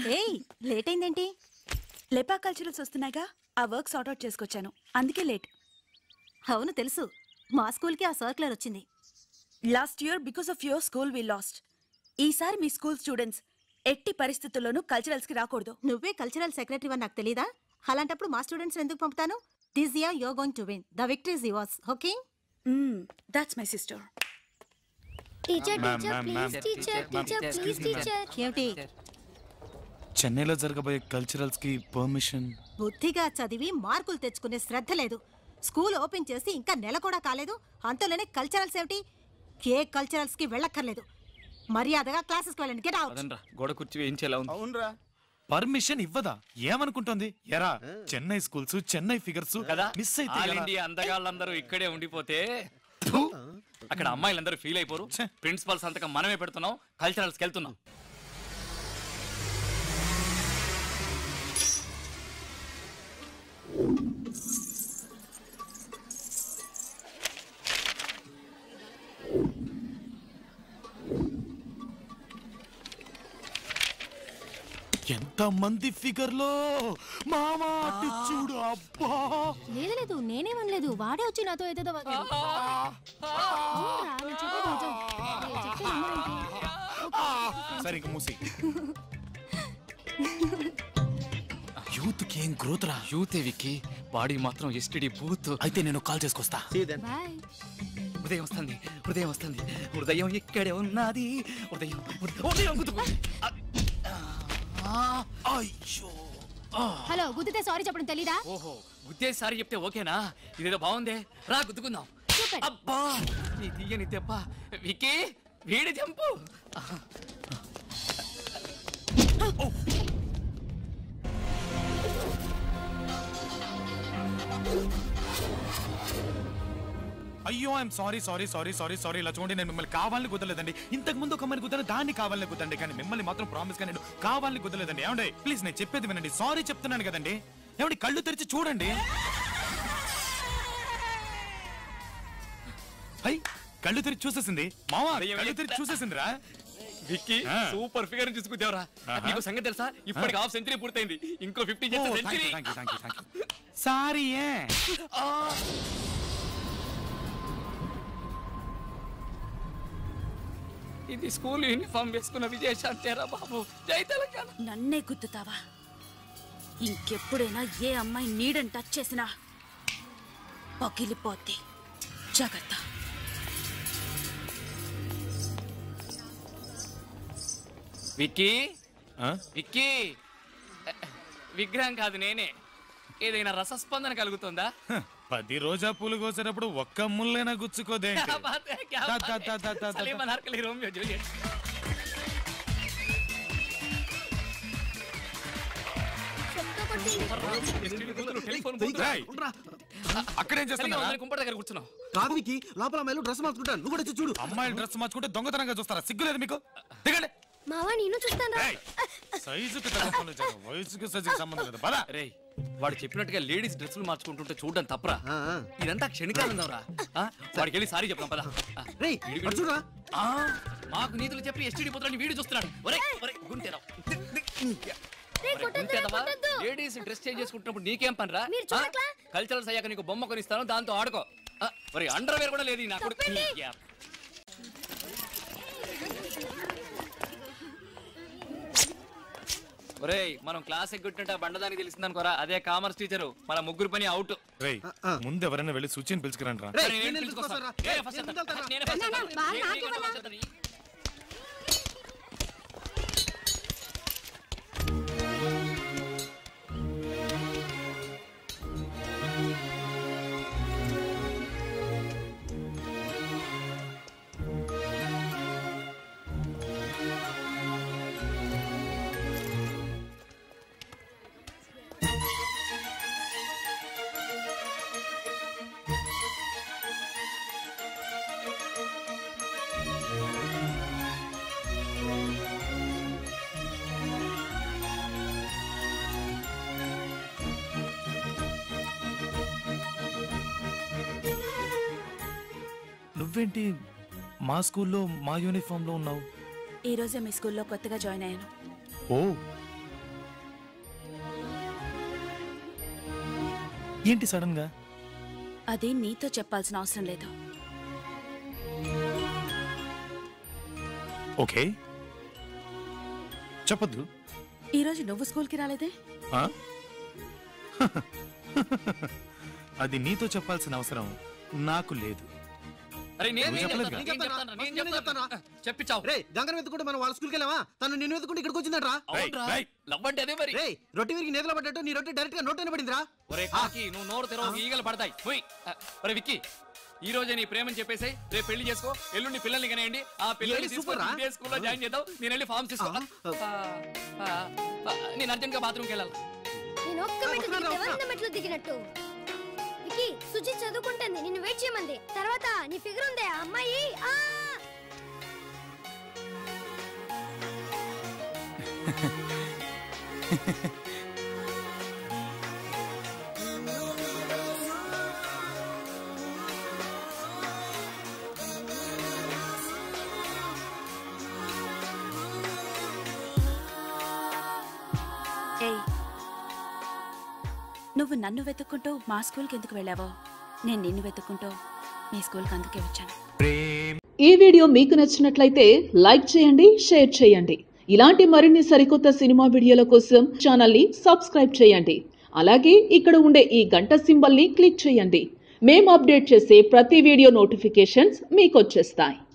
ఏయ్ late అయిందేంటి లెపా culturals వస్తున్నాయిగా ఆ work sort out చేసుకొచ్చాను అందుకే లేట్ అవును తెలుసు మా స్కూల్కి ఆ సర్క్యులర్ వచ్చింది last year because of your school we lost ఈసారి మీ స్కూల్ స్టూడెంట్స్ ఎట్టి పరిస్థితుల్లోనూ కల్చరల్స్ కి రాకూడదు నువ్వే కల్చరల్ సెక్రటరీ అని నాకు తెలీదా అలాంటప్పుడు మా స్టూడెంట్స్ ఎందుకు పంపుతాను this year you're going to win the victory is yours okay that's my sister teacher Ma'am, teacher ma'am, please ma'am. Teacher teacher please teacher ఏమిటి చెన్నైలో జరగబోయే కల్చరల్స్ కి పర్మిషన్ బుద్ధిగా చదివి మార్కులు తెచ్చుకునే శ్రద్ధ లేదు స్కూల్ ఓపెన్ చేసి ఇంకా నెల కూడా కాలేదు అంతలోనే కల్చరల్స్ ఏమిటి ఏ కల్చరల్స్ కి వెళ్ళక్కర్లేదు మర్యాదగా క్లాసెస్కి వెళ్ళండి గెట్ అవుట్ అదనరా గోడ కుర్చీ వేయించేలా ఉంది అవునరా పర్మిషన్ ఇవ్వదా ఏమనుకుంటోంది ఎరా చెన్నై స్కూల్స్ చెన్నై ఫిగర్స్ కదా మిస్ అయితే ఆల్ ఎలా? ఇండియా అందగాళ్ళందరూ ఇక్కడే ఉండిపోతే థు, అక్కడ అమ్మాయిలందరూ ఫీల్ అయిపోరు ఛే. ప్రిన్సిపల్ సంతకం మనమే పెడుతున్నాం కల్చరల్స్కి వెళ్తున్నాం ఎంత మంది ఫిగర్ లో మామా అటు చూడు అబ్బా లేదు లేదు నేనేమనలేదు వాడే వచ్చి నాతో ఏదేదో వాగాడు. అవునురా, నేను చెప్పేది నిజం. నేను చెప్పేది వినవేంటి? సరే ఇంక మూసి యూత్ కి ఏం గ్రోత్ రా యూతే విక్కి బాడీ మాత్రం ఎస్టిడి బూత్ అయితే నేను కాల్ చేసుకొస్తా సీ దెన్ బాయ్ హృదయం వస్తుంది హృదయం వస్తుంది హృదయం ఇక్కడే ఉన్నది హృదయం హృదయం- హృదయం గుద్దుకుంది. అయ్యో హలో గుద్దితే సారీ చెప్పడం తెలీదా ఓహో గుద్దేసారి చెప్తే ఓకేనా ఇదేదో బాగుందే రా గుద్దుకుందాం Super. అబ్బా నీ తీయని దెబ్బ వికీ వీడి జంపు అయ్యో I'm sorry sorry sorry sorry sorry ఇలా చూడండి నేను మిమ్మల్ని కావాలని కుదరలేదండి ఇంతకు ముందు ఒక అమ్మాయిని కుదరని దాన్ని కావాలని కుదండి కానీ మిమ్మల్ని మాత్రం ప్రామిస్ గా నేను కావాలని కుదరలేదండి ఏమండి ప్లీజ్ నేను చెప్పేది వినండి సారీ చెప్తున్నాను కదండి ఏమండి కళ్ళు తెరిచి చూడండి అయ్ కళ్ళు తెరిచి చూసేసింది మావా కళ్ళు తెరిచి చూసేసిందిరా విక్కీ ఆ. సూపర్ ఫిగర్ చూసుకుందేవరా ఆహా. నీకు సంగతి తెలుసా ఇప్పటికి హాఫ్ సెంచరీ పూర్తయింది ఇంకో ఫిఫ్టీ చేస్తే సెంచరీ సారీ ఏ ఇది స్కూల్ యూనిఫామ్ వేసుకున్న విజయశాంతేరా బాబు జై తెలంగాణ నన్నే గుద్దుతావా ఇంకెప్పుడైనా ఏ అమ్మాయి నీడని టచ్ చేసినా పగిలిపోద్ది జాగ్రత్త విక్కీ విక్కీ విగ్రహం కాదు నేనే ఏదైనా రసస్పందన కలుగుతుందా పది రోజా పూలు కోసేటప్పుడు ఒక్క ముళ్ళైనా గుచ్చుకోదేంటి क्या बात है क्या दा, बात दा, दा, दा, है दा, सलीम दा। अनार के लिए रोमियो जूलियट టెలిఫోన్ రేయ్, అక్కడేం చేస్తున్నా కుంపటి దగ్గర కూర్చున్నావు కాదు వికి లోపల అమ్మాయిలు డ్రెస్ మార్చుకుంటాను నువ్వు కూడా వచ్చి చూడు అమ్మాయిలు డ్రెస్ మార్చుకుంటే దొంగతనంగా చూస్తారా సిగ్గులేదు మీకు దిగండి మావా నేను చూస్తాను రేయ్, సైజుకి తగ్గకుండా చేయాలి. వయసుకి సైజుకి సంబంధం లేదు పద రేయ్ వాడు చెప్పినట్టుగా లేడీస్ డ్రెస్సులు మార్చుకుంటుంటే చూడడం తప్పరా ఆ, ఆ. ఇదంతా క్షణికానందం రా ఆ, వాడికి వెళ్ళి సారీ చెప్పడం పద ఆ, రేయ్ వీడు- అటు చూడరా ఆ, మాకు నీతులు చెప్పి ఎస్టీడీ పోతులని వీడు చూస్తున్నాడు ఒరే ఒరే గుంటేరా లేడీస్ డ్రెస్ చేంజ్ చేసుకుంటున్నప్పుడు నీకేం పని రా మీరు చూడట్లా? కల్చరల్స్ అయ్యాక నీకు బొమ్మ కొనిస్తాను దాంతో ఆడుకో ఆ, మరి అండర్ వేర్ కూడా లేదు ఈ నా కొడుకు. తప్పండి. యా. ఒరేయ్ మనం క్లాస్ ఎగ్గుంటుంటే ఆ బండదానికి తెలిసిందనుకోరా అదే కామర్స్ టీచరు మన ముగ్గురు పని అవుట్ రేయ్ ముందు ఎవరైనా వెళ్ళి సూచన పిలుచుకురండి రా రేయ్, నేను నేను పిలుచుకొస్తా. పిలుచుకొస్తారా? నేనే రేయ్, first నేను వెళ్తా. వెళ్తారా? నేనే first నా, నా, వెళ్తా. బా, నేను నాకు నీకన్నా ఇవ్వాలా? first వెళ్తా. నువ్వేంటి మా స్కూల్లో మా యూనిఫామ్ లో ఉన్నావు ఈ రోజే మీ స్కూల్లో కొత్తగా జాయిన్ అయ్యాను ఓ ఏంటి సడన్ గా అది నీతో చెప్పాల్సిన అవసరం లేదు ఓకే చెప్పొద్దు ఈరోజు నువ్వు స్కూల్కి రాలేదే ఆ? అది నీతో చెప్పాల్సిన అవసరం నాకు లేదు అరే నేను నువ్వు నేను చెప్పలేదు చెప్తాను, కదా? నేను చెప్తాను, నేను నేను చెప్తాను. చెప్తాను. చెప్పించావు రే గంగను వెతుకుంటే మనం వాళ్ళ స్కూల్కి వెళ్ళావా తను నిన్ను వెతుకుంటే ఇక్కడికి వచ్చిందట్రా అవునరా రేయ్, రేయ్. లవ్ అంటే అదే మరి రే రొట్టె విరిగి నేతలో పడ్డట్టు నీ రొట్టె డైరెక్ట్ గా నోట్ పడిందిరా ఒరే కాకి నువ్వు నోరు తెరవ ఈగలు పడతాయి పోయి ఒరే విక్కీ ఈ రోజే నీ ప్రేమని చెప్పేసి రేపు పెళ్లి చేసుకో ఎల్లుండి పిల్లల్ని కనేయండి ఆ పిల్లల్ని ఏంటి తీసుకొని సూపరా? ఇదే స్కూల్లో జాయిన్ చేద్దాం నేను వెళ్ళి ఫార్మ్స్ తీసుకో ఆ, ఆ, ఆ, ఆ, నేను అర్జెంట్ గా బాత్రూమ్కి వెళ్ళాలి నేను ఒక్క మెట్లు వస్తున్నాను, దిగితే వంద వస్తున్నా. మెట్లు దిగినట్టు వికీ సుజి చదువుకుంటుంది నిన్ను వెయిట్ చేయమంది తర్వాత నీ ఫిగర్ ఉందే ఆ అమ్మాయి ఆ ఏయ్ నువ్వు నన్ను వెతుక్కుంటూ మా స్కూల్కి ఎందుకు వెళ్ళావో నేను నిన్ను వెతుక్కుంటూ మీ స్కూల్కి అందుకే వచ్చాను ఈ వీడియో మీకు నచ్చినట్లయితే లైక్ చేయండి షేర్ చేయండి ఇలాంటి మరిన్ని సరికొత్త సినిమా వీడియోల కోసం ఛానల్ని సబ్స్క్రైబ్ చేయండి అలాగే ఇక్కడ ఉండే ఈ గంట సింబల్ని క్లిక్ చేయండి మేము అప్డేట్ చేసే ప్రతి వీడియో నోటిఫికేషన్స్ మీకు వచ్చేస్తాయి